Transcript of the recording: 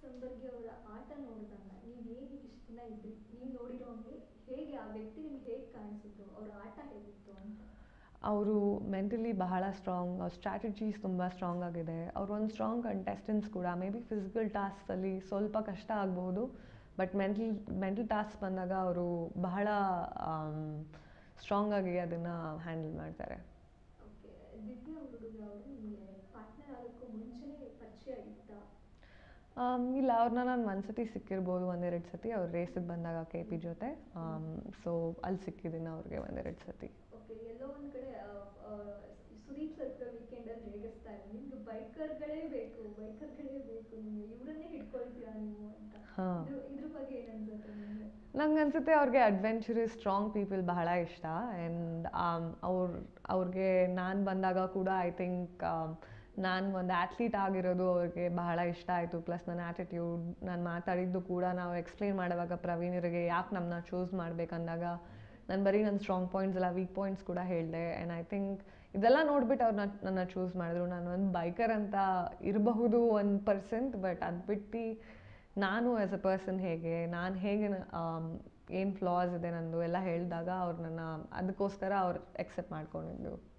ಸಂಬರ್ಗಿ ಅವರ ಆಟ ನೋಡಿದಾಗ ನೀವು ಹೇಗೆ ಇಷ್ಟು ದಿನ ಇದ್ರಿ ನೀವು ನೋಡಿರೋ ಹಂಗೆ ಹೇಗೆ ಆ ವ್ಯಕ್ತಿ ನಿಮ್ಗೆ ಹೇಗೆ ಕಾಣಿಸಿದ್ರು ಅವ್ರ ಆಟ ಹೇಗಿತ್ತು ಅಂತ ಅವರು ಮೆಂಟಲಿ ಬಹಳ ಸ್ಟ್ರಾಂಗ್ ಅವ್ರ ಸ್ಟ್ರಾಟಜೀಸ್ ತುಂಬ ಸ್ಟ್ರಾಂಗ್ ಆಗಿದೆ ಅವ್ರು ಒಂದು ಸ್ಟ್ರಾಂಗ್ ಕಂಟೆಸ್ಟೆಂಟ್ಸ್ ಕೂಡ ಮೇ ಬಿ ಫಿಸಿಕಲ್ ಟಾಸ್ಕಲ್ಲಿ ಸ್ವಲ್ಪ ಕಷ್ಟ ಆಗಬಹುದು ಬಟ್ ಮೆಂಟಲ್ ಮೆಂಟಲ್ ಟಾಸ್ಕ್ ಬಂದಾಗ ಅವರು ಬಹಳ ಸ್ಟ್ರಾಂಗ್ ಆಗಿ ಅದನ್ನು ಹ್ಯಾಂಡಲ್ ಮಾಡ್ತಾರೆ ಓಕೆ ದಿವ್ಯಾ ಹುಡುಗ ಅವರು ನಿಮಗೆ ಪಾರ್ಟ್ನರ್ ಆಗೋಕ್ಕೂ ಮುಂಚೆನೇ ಪರಿಚಯ ಇತ್ತಾ ಆಮ್, ಇಲ್ಲ ಅವ್ರನ್ನ ನಾನು ಒಂದ್ಸತಿ ಸಿಕ್ಕಿರ್ಬೋದು ಒಂದೆರಡು ಸತಿ ಅವ್ರು ರೇಸಿಗೆ ಬಂದಾಗ ಕೆ ಪಿ ಜೊತೆ ಸೊ ಅಲ್ಲಿ ಸಿಕ್ಕಿದ್ದೀನಿ ಅವ್ರಿಗೆ ಒಂದೆರಡು ಸತಿ ಓಕೆ ಎಲ್ಲೋ ಒಂದ್ ಕಡೆ ಆ, ಆ, ಸುದೀಪ್ ಸರ್ ವೀಕೆಂಡಲ್ಲಿ ರೇಗಿಸ್ತಾ ಇದ್ರು ನಿಮ್ಗೆ ಬೈಕರ್ಗಳೇ ಬೇಕು ಬೈಕರ್ಗಳೇ ಬೇಕು ನಿಮ್ಗೆ ಇವರನ್ನೇ ಹಿಡ್ಕೊಳ್ತೀರಾ ನೀವು ಅಂತ ಹಾ. ಇದ್ರ ಇದ್ರ ಬಗ್ಗೆ ಏನ್ ಅನ್ಸುತ್ತೆ ನಿಮ್ಗೆ ನಂಗೆ ಅನ್ಸುತ್ತೆ ಅವ್ರಿಗೆ ಅಡ್ವೆಂಚರಸ್ ಸ್ಟ್ರಾಂಗ್ ಪೀಪಲ್ ಬಹಳ ಇಷ್ಟ ಆ್ಯಂಡ್ ಅವ್ರ ಅವ್ರಿಗೆ ನಾನು ಬಂದಾಗ ಕೂಡ ಐ ಥಿಂಕ್ ನಾನು ಒಂದು ಆ್ಯಥ್ಲೀಟ್ ಆಗಿರೋದು ಅವ್ರಿಗೆ ಬಹಳ ಇಷ್ಟ ಆಯಿತು ಪ್ಲಸ್ ನನ್ನ ಆ್ಯಟಿಟ್ಯೂಡ್ ನಾನು ಮಾತಾಡಿದ್ದು ಕೂಡ ನಾವು ಎಕ್ಸ್ಪ್ಲೈನ್ ಮಾಡುವಾಗ ಪ್ರವೀಣರಿಗೆ ಯಾಕೆ ನಮ್ಮನ್ನ ಚೂಸ್ ಮಾಡ್ಬೇಕಂದಾಗ ನಾನು ಬರೀ ನನ್ನ ಸ್ಟ್ರಾಂಗ್ ಪಾಯಿಂಟ್ಸ್ ಎಲ್ಲ ವೀಕ್ ಪಾಯಿಂಟ್ಸ್ ಕೂಡ ಹೇಳಿದೆ ಆ್ಯಂಡ್ ಐ ಥಿಂಕ್ ಇದೆಲ್ಲ ನೋಡ್ಬಿಟ್ಟು ಅವ್ರನ್ನ ನನ್ನ ಚೂಸ್ ಮಾಡಿದ್ರು ನಾನು ಒಂದು ಬೈಕರ್ ಅಂತ ಇರಬಹುದು ಒಂದು ಪರ್ಸೆಂಟ್ ಬಟ್ ಅದು ಬಿಟ್ಟು ನಾನು ಆ್ಯಸ್ ಅ ಪರ್ಸನ್ ಹೇಗೆ ನಾನು ಹೇಗೆ ಏನು ಫ್ಲಾಸ್ ಇದೆ ನಂದು ಎಲ್ಲ ಹೇಳಿದಾಗ ಅವ್ರು ನನ್ನ ಅದಕ್ಕೋಸ್ಕರ ಅವ್ರು ಎಕ್ಸೆಪ್ಟ್ ಮಾಡ್ಕೊಂಡಿದ್ದು